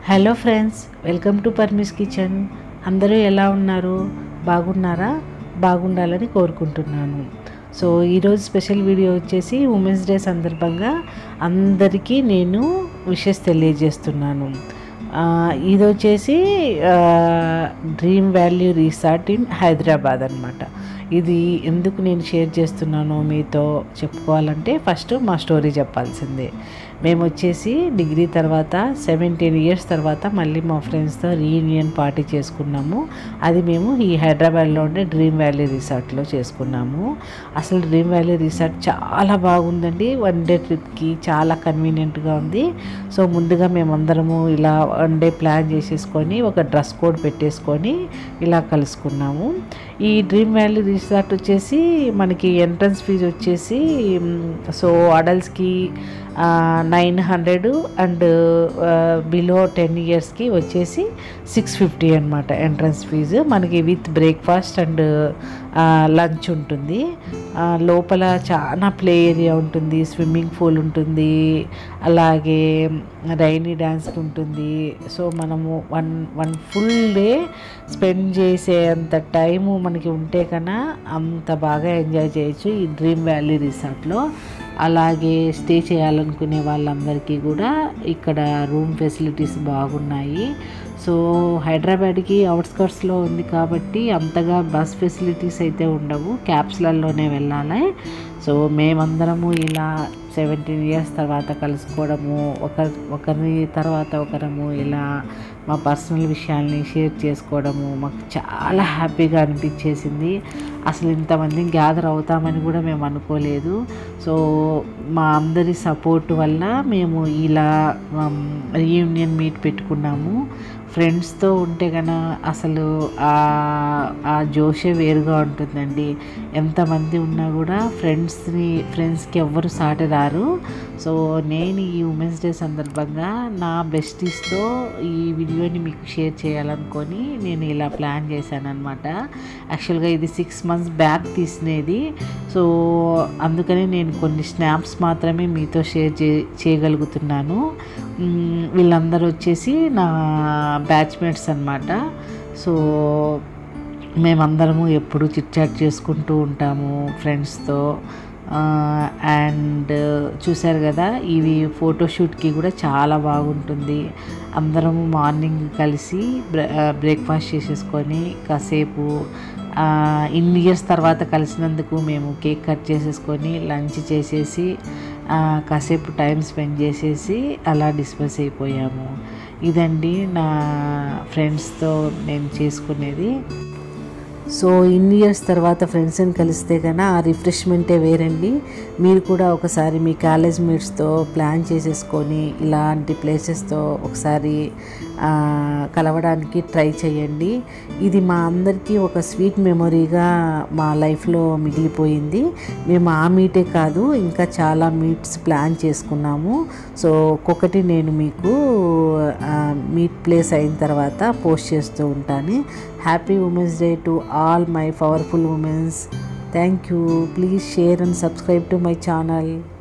hello friends welcome to పర్మిస్ kitchen అందరూ ఎలా ఉన్నారు బాగున్నారా బాగుండాలని కోరుకుంటున్నాను సో ఈరోజు స్పెషల్ వీడియో వచ్చేసి ఉమెన్స్ డే సందర్భంగా అందరికీ నేను విషెస్ తెలియజేస్తున్నాను ఆ, ఇది వచ్చేసి Dream Valley Resort in Hyderabad అనమాట ఇది ఎందుకు నేను షేర్ చేస్తున్నానో మీతో చెప్పుకోవాలంటే ఫస్ట్ మా స్టోరీ చెప్పాల్సిందే మేము వచ్చేసి డిగ్రీ తర్వాత సెవెంటీన్ ఇయర్స్ తర్వాత మళ్ళీ మా ఫ్రెండ్స్తో రీయూనియన్ పార్టీ చేసుకున్నాము అది మేము ఈ హైదరాబాద్లో ఉండే డ్రీమ్ వ్యాలీ రిసార్ట్లో చేసుకున్నాము అసలు డ్రీమ్ వ్యాలీ రిసార్ట్ చాలా బాగుందండి వన్ డే ట్రిప్కి చాలా కన్వీనియంట్గా ఉంది సో ముందుగా మేమందరము ఇలా వన్ డే ప్లాన్ చేసేసుకొని ఒక డ్రెస్ కోడ్ పెట్టేసుకొని ఇలా కలుసుకున్నాము ఈ డ్రీమ్ వ్యాలీ రిసార్ట్ వచ్చేసి మనకి ఎంట్రన్స్ ఫీజు వచ్చేసి మ్, సో అడల్ట్స్కి nine hundred and below ten ఇయర్స్కి వచ్చేసి సిక్స్ ఫిఫ్టీ అనమాట ఎంట్రన్స్ ఫీజు మనకి విత్ బ్రేక్ఫాస్ట్ అండ్ లంచ్ ఉంటుంది ఆ, లోపల చాలా ప్లే ఏరియా ఉంటుంది స్విమ్మింగ్ పూల్ ఉంటుంది అలాగే రైనీ డ్యాన్స్ ఉంటుంది సో మనము one one full day spend చేసేంత టైము మనకి ఉంటే కన్నా అంత బాగా ఎంజాయ్ చేయొచ్చు ఈ డ్రీమ్ వ్యాలీ రిసార్ట్లో అలాగే స్టే చేయాలనుకునే వాళ్ళందరికీ కూడా ఇక్కడ రూమ్ ఫెసిలిటీస్ బాగున్నాయి సో హైదరాబాద్కి అవుట్స్కర్ట్స్లో ఉంది కాబట్టి అంతగా బస్ ఫెసిలిటీస్ అయితే ఉండవు క్యాబ్స్లలోనే వెళ్ళాలి సో మేమందరము ఇలా సెవెంటీన్ ఇయర్స్ తర్వాత కలుసుకోవడము ఒకరి ఒకరి తర్వాత ఒకరము ఇలా మా పర్సనల్ విషయాల్ని షేర్ చేసుకోవడము మాకు చాలా హ్యాపీగా అనిపించేసింది అసలు ఇంతమంది గ్యాదర్ అవుతామని కూడా మేము అనుకోలేదు సో మా అందరి సపోర్ట్ వల్ల మేము ఇలా రీయూనియన్ మీట్ పెట్టుకున్నాము ఫ్రెండ్స్తో ఉంటే కన్నా అసలు ఆ- ఆ జోషే వేరుగా ఉంటుందండి ఎంతమంది ఉన్నా కూడా ఫ్రెండ్స్ని ఫ్రెండ్స్కి ఎవ్వరు సాటి రారు సో నేను ఈ ఉమెన్స్ డే సందర్భంగా నా బెస్టీస్తో ఈ వీడియోని మీకు షేర్ చేయాలనుకొని నేను ఇలా ప్లాన్ చేశాను అనమాట యాక్చువల్గా ఇది సిక్స్ మంత్స్ బ్యాక్ తీసినది సో అందుకని నేను కొన్ని స్నాప్స్ మాత్రమే మీతో షేర్ చే చేయగలుగుతున్నాను మ్, వీళ్ళందరూ వచ్చేసి నా బ్యాచ్మేట్స్ అనమాట సో మేమందరము ఎప్పుడు చిట్ చాట్ చేసుకుంటూ ఉంటాము ఫ్రెండ్స్తో అండ్ చూశారు కదా ఇవి ఫోటోషూట్కి కూడా చాలా బాగుంటుంది అందరము మార్నింగ్ కలిసి బ్రేక్ఫాస్ట్ చేసేసుకొని కాసేపు ఆ, ఇన్ని ఇయర్స్ తర్వాత కలిసినందుకు మేము కేక్ కట్ చేసేసుకొని లంచ్ చేసేసి ఆ, కాసేపు టైం స్పెండ్ చేసేసి అలా డిస్పస్ అయిపోయాము ఇదండి నా ఫ్రెండ్స్తో నేను చేసుకునేది సో ఇన్ని ఇయర్స్ తర్వాత ఫ్రెండ్స్ని కలిస్తే కన్నా ఆ రిఫ్రెష్మెంటే వేరండి మీరు కూడా ఒకసారి మీ కాలేజ్ మేట్స్తో ప్లాన్ చేసేసుకొని ఇలాంటి ప్లేసెస్తో ఒకసారి ఆ, కలవడానికి ట్రై చేయండి ఇది మా అందరికీ ఒక స్వీట్ మెమొరీగా మా లైఫ్లో మిగిలిపోయింది మేము ఆ మీటే కాదు ఇంకా చాలా మీట్స్ ప్లాన్ చేసుకున్నాము సో ఒక్కొక్కటి నేను మీకు మీట్ ప్లేస్ అయిన తర్వాత పోస్ట్ చేస్తూ ఉంటాను happy women's day to all my powerful women's thank you please share and subscribe to my channel